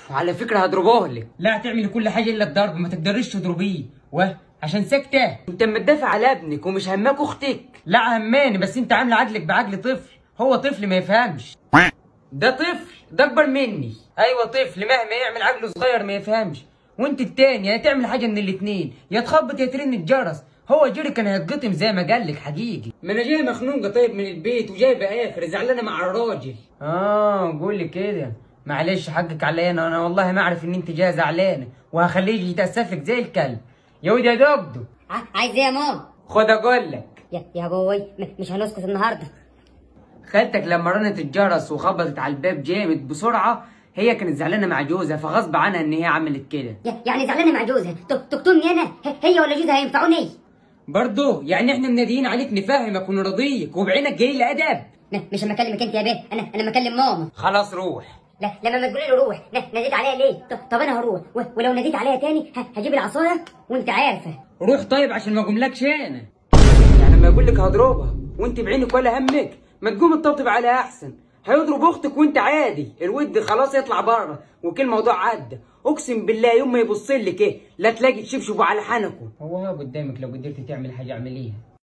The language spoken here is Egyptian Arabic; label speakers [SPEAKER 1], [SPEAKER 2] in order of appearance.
[SPEAKER 1] على فكره هضربوه لك
[SPEAKER 2] لا هتعملي كل حاجه الا الضرب ما تقدريش تضربيه و عشان ساكته
[SPEAKER 1] انت متدافع على ابنك ومش هماك اختك
[SPEAKER 2] لا هماني بس انت عامله عقلك بعقل طفل هو طفل ما يفهمش ده طفل ده اكبر مني ايوه طفل مهما يعمل عقله صغير ما يفهمش وانت التاني يا تعمل حاجه من الاتنين يا تخبط يا ترن الجرس هو جري كان هيتقطم زي ما قال لك حقيقي
[SPEAKER 1] ما انا جايه مخنوقه طيب من البيت وجايبه اخر زعلانه مع الراجل
[SPEAKER 2] اه قولي كده معلش حقك عليا انا انا والله ما اعرف ان انت جايه زعلانه وهخليه يجي يتاسف لك زي الكلب يا ودي يا دبدو
[SPEAKER 3] ع- عايز ايه يا ماما
[SPEAKER 1] خد اقول لك
[SPEAKER 3] يا يا بوي م- مش هنسكت النهارده
[SPEAKER 1] خالتك لما رنت الجرس وخبطت على الباب جامد بسرعه هي كانت زعلانه مع جوزها فغصب عنها ان هي عملت كده
[SPEAKER 3] يا- يعني زعلانه مع جوزها ت- تقتلني انا ه- هي ولا جوزها هينفعوني
[SPEAKER 1] برضه يعني احنا مناديين عليك نفهمك ونرضيك وبعينك جاي لادب
[SPEAKER 3] م- مش لما اكلمك انت يا بيه انا انا بكلم ماما
[SPEAKER 1] خلاص روح
[SPEAKER 3] لا لما ما تقولي له روح ن- ناديت عليها ليه ط- طب انا هروح و- ولو ناديت عليها تاني ه- هجيب العصايه وانت عارفه
[SPEAKER 1] روح طيب عشان ما اقوملكش انا يعني لما يقول لك هضربها وانت بعينك ولا همك ما تقوم تطبطب عليها احسن هيضرب اختك وانت عادي الود خلاص يطلع بره وكل الموضوع عدى اقسم بالله يوم ما يبص لك ايه لا تلاقي تشبشبوا على حنكه
[SPEAKER 2] هو هو قدامك لو قدرتي تعمل حاجه اعمليها